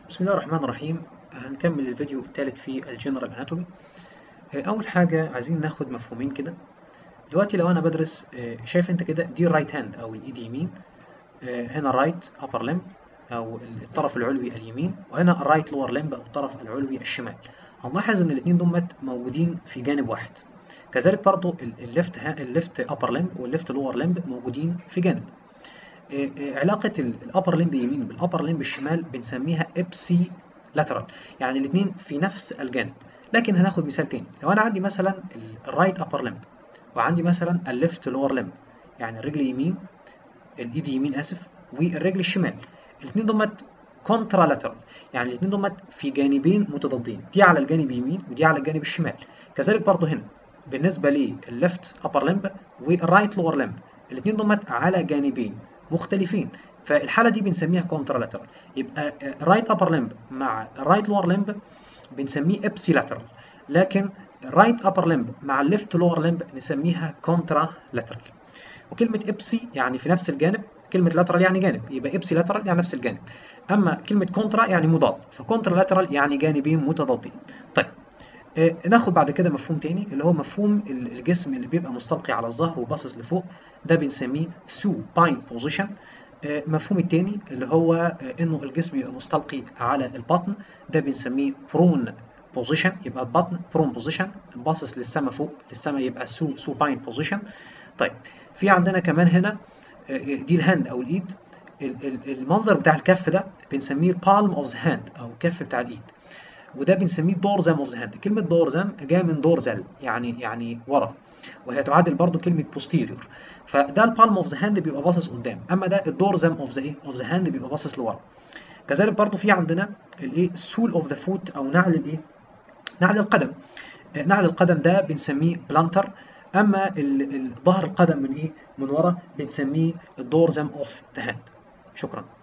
بسم الله الرحمن الرحيم هنكمل الفيديو الثالث في الجنرال اناتومي اول حاجه عايزين ناخد مفهومين كده دلوقتي لو انا بدرس شايف انت كده دي الرايت هاند او الايد يمين هنا الرايت ابر لمب او الطرف العلوي اليمين وهنا الرايت لور لمب او الطرف العلوي الشمال هنلاحظ ان الاثنين دول موجودين في جانب واحد كذلك برضو الليفت الليفت ابر لمب والليفت لور لمب موجودين في جانب علاقة الأبر لمب يمين بالأبر لمب الشمال بنسميها إبسي لاترال يعني الاثنين في نفس الجانب لكن هناخد مثال تاني لو أنا عندي مثلا الرايت أبر لمب وعندي مثلا الليفت لور لمب يعني الرجل يمين الإيد يمين آسف والرجل الشمال الاثنين دول كونترا لاترال يعني الاثنين دول في جانبين متضادين دي على الجانب اليمين ودي على الجانب الشمال كذلك برضه هنا بالنسبة للليفت أبر لمب والرايت لور لمب الاثنين دول على جانبين مختلفين فالحاله دي بنسميها كونترالاترال يبقى رايت ابر لمب مع رايت لور لمب بنسميه ابسي لاترال لكن رايت ابر لمب مع الليفت لور لمب نسميها كونترا لاترال وكلمه ابسي يعني في نفس الجانب كلمه لاترال يعني جانب يبقى ابسي لاترال يعني نفس الجانب اما كلمه كونترا يعني مضاد فكونترا لاترال يعني جانبين متضادين طيب آه ناخد بعد كده مفهوم تاني اللي هو مفهوم الجسم اللي بيبقى مستلقي على الظهر وباصص لفوق ده بنسميه سوباين بوزيشن آه مفهوم التاني اللي هو آه انه الجسم يبقى مستلقي على البطن ده بنسميه برون بوزيشن يبقى البطن برون بوزيشن باصص للسما فوق للسما يبقى سو سوباين بوزيشن طيب في عندنا كمان هنا دي الهاند او الايد المنظر بتاع الكف ده بنسميه بالم اوف ذا هاند او الكف بتاع الايد وده بنسميه دورزم اوف ذا هاند كلمه دورزم جايه من دورزل يعني يعني ورا وهي تعادل برضو كلمه بوستيريور فده البالم اوف ذا هاند بيبقى باصص قدام اما ده الدورزم اوف ذا ايه اوف ذا هاند بيبقى باصص لورا كذلك برضو في عندنا الايه السول اوف ذا فوت او نعل الايه نعل القدم نعل القدم ده بنسميه بلانتر اما ظهر القدم من ايه من ورا بنسميه الدورزم اوف ذا هاند شكرا